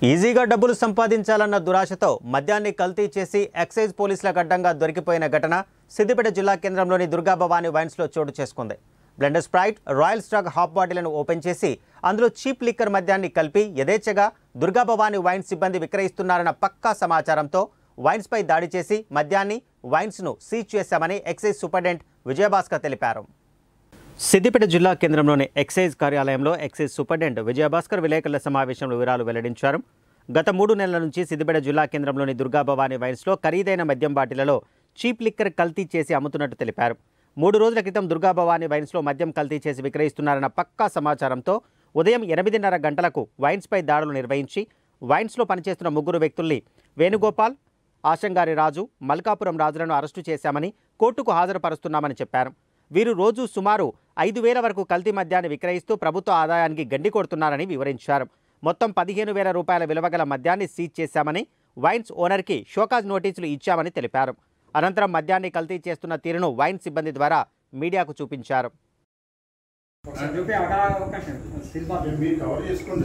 ఈజీగా డబ్బులు సంపాదించాలన్న దురాశతో మద్యాన్ని కల్తీ చేసి ఎక్సైజ్ పోలీసులకు అడ్డంగా దొరికిపోయిన ఘటన సిద్దిపేట జిల్లా కేంద్రంలోని దుర్గాభవాని వైన్స్లో చోటు చేసుకుంది బ్లెండర్ స్ప్రైట్ రాయల్ స్టాక్ హాప్ బాటిళ్లను ఓపెన్ చేసి అందులో చీప్ లిక్కర్ మద్యాన్ని కలిపి యథేచ్ఛగా దుర్గాభవాని వైన్స్ సిబ్బంది విక్రయిస్తున్నారన్న పక్కా సమాచారంతో వైన్స్పై దాడి చేసి మద్యాన్ని వైన్స్ను సీజ్ చేశామని ఎక్సైజ్ సూపరింటెండెంట్ విజయభాస్కర్ తెలిపారు సిద్దిపేట జిల్లా కేంద్రంలోని ఎక్సైజ్ కార్యాలయంలో ఎక్సైజ్ సూపరింటెండెంట్ విజయభాస్కర్ విలేకరుల సమావేశంలో వివరాలు వెల్లడించారు గత మూడు నెలల నుంచి సిద్దిపేట జిల్లా కేంద్రంలోని దుర్గాభవాని వైన్స్లో ఖరీదైన మద్యం బాటిళ్లలో చీప్ లిక్కర్ కల్తీ చేసి అమ్ముతున్నట్టు తెలిపారు మూడు రోజుల క్రితం దుర్గాభవాని వైన్స్లో మద్యం కల్తీ చేసి విక్రయిస్తున్నారన్న పక్కా సమాచారంతో ఉదయం ఎనిమిదిన్నర గంటలకు వైన్స్పై దాడులు నిర్వహించి వైన్స్లో పనిచేస్తున్న ముగ్గురు వ్యక్తుల్ని వేణుగోపాల్ ఆశంగారి రాజు మల్కాపురం రాజులను అరెస్టు చేశామని కోర్టుకు హాజరుపరుస్తున్నామని చెప్పారు వీరు రోజు సుమారు ఐదు వేల వరకు కల్తీ మద్యాన్ని విక్రయిస్తూ ప్రభుత్వ ఆదాయానికి గండి కొడుతున్నారని వివరించారు మొత్తం పదిహేను వేల రూపాయల విలువగల మద్యాన్ని సీజ్ చేశామని వైన్స్ ఓనర్కి షోకాజ్ నోటీసులు ఇచ్చామని తెలిపారు అనంతరం మద్యాన్ని కల్తీ చేస్తున్న తీరును వైన్ సిబ్బంది ద్వారా మీడియాకు చూపించారు ఒకసారి చూపి అవడా అవకాశం శిల్పా మీరు కవర్ చేసుకోండి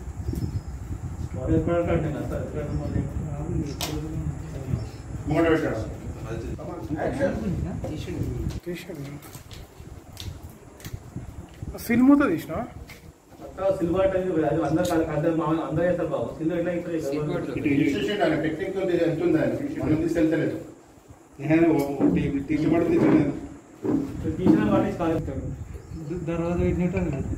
ముంగట పెట్టాడు ఫిల్మ్ తో తీసిన సిల్వర్ టైం అది అందరు కాదు అందరు మామూలు అందరూ చేస్తారు బాబు సిల్వర్ ఎట్లా ఇక్కడ ఇటు ఇన్స్టిట్యూషన్ ఆయన టెక్నికల్ ఎంత ఉంది ఆయన మనం తీసుకెళ్తలేదు తీసుకోబడి తీసుకోలేదు తీసిన వాటి కాదు దర్వాజా పెట్టినట్టు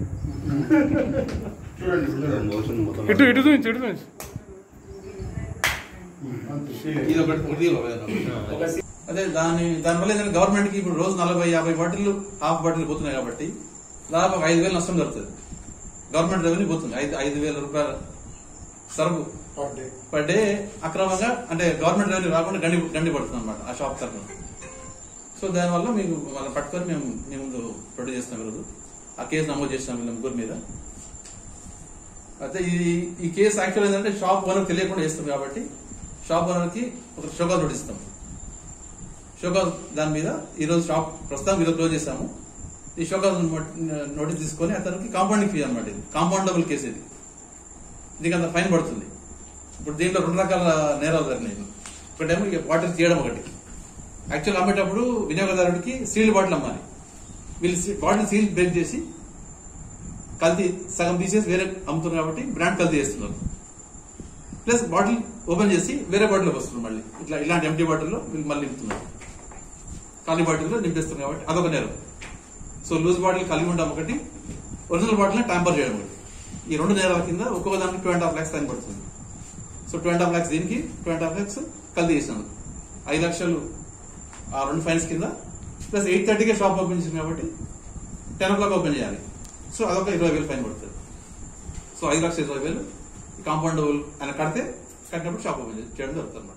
చూడండి చూడండి ఇటు ఇటు చూపించు ఇటు చూపించు అదే దాని దానివల్ల ఏంటంటే గవర్నమెంట్ కి ఇప్పుడు రోజు నలభై యాభై బాటిల్ హాఫ్ బాటిల్ పోతున్నాయి కాబట్టి దాదాపు ఒక ఐదు వేలు నష్టం జరుగుతుంది గవర్నమెంట్ రెవెన్యూ పోతుంది ఐదు ఐదు వేల రూపాయల సరుకు పర్ డే అక్రమంగా అంటే గవర్నమెంట్ రెవెన్యూ రాకుండా గండి గండి పడుతుంది అనమాట ఆ షాప్ తరఫున సో దానివల్ల మీకు వాళ్ళని పట్టుకొని మేము మీ ముందు ప్రొడ్యూస్ చేస్తాం ఈరోజు ఆ కేసు నమోదు చేస్తాం వీళ్ళ ముగ్గురు మీద అయితే ఈ ఈ కేసు యాక్చువల్ ఏంటంటే షాప్ ఓనర్ తెలియకుండా చేస్తాం కాబట్టి షాప్ ఓనర్ కి ఒక షోకాజ్ నోటీస్ ఇస్తాం షోకాజ్ దాని మీద ఈ రోజు షాప్ ప్రస్తుతం ఈరోజు క్లోజ్ చేశాము ఈ షోకాజ్ నోటీస్ తీసుకొని అతనికి కాంపౌండింగ్ ఫీ అనమాట ఇది కాంపౌండబుల్ కేసు ఇది దీనికి అంత ఫైన్ పడుతుంది ఇప్పుడు దీంట్లో రెండు రకాల నేరాలు జరిగినాయి ఒకటేమో ఇక బాటిల్ తీయడం ఒకటి యాక్చువల్ అమ్మేటప్పుడు వినియోగదారుడికి సీల్డ్ బాటిల్ అమ్మాలి వీళ్ళు సీ- బాటిల్ సీల్ బ్రేక్ చేసి కల్తీ సగం తీసేసి వేరే అమ్ముతున్నారు కాబట్టి బ్రాండ్ కల్తీ చేస్తున్నారు ప్లస్ బాటిల్ ఓపెన్ చేసి వేరే బాటిల్లోకి వస్తున్నారు మళ్ళీ ఇట్లా ఇలాంటి ఎంటీ బాటిల్లో వీళ్ళు మళ్ళీ నింపుతున్నారు ఖాళీ బాటిల్లో నింపేస్తున్నారు కాబట్టి అదొక నేరం సో లూజ్ బాటిల్ కలిగి ఉండడం ఒకటి ఒరిజినల్ బాటిల్ ట్యాంపర్ చేయడం ఒకటి ఈ రెండు నేరాల కింద ఒక్కొక్క దానికి two and half lakhs fine పడుతుంది so two and half lakhs దీనికి టూ అండ్ హాఫ్ ల్యాక్స్ కల్తీ చేసినారు ఐదు లక్షలు ఆ రెండు ఫైన్స్ కింద ప్లస్ ఎయిట్ థర్టీకే షాప్ ఓపెన్ చేసింది కాబట్టి టెన్ ఓ క్లాక్ ఓపెన్ చేయాలి సో అదొక ఇరవై వేలు ఫైన్ పడుతుంది సో ఐదు లక్షల ఇరవై వేలు కాంపౌండ్ ఆయన కడితే కట్టినప్పుడు షాప్ ఓపెన్ చేయడం జరుగుతుంది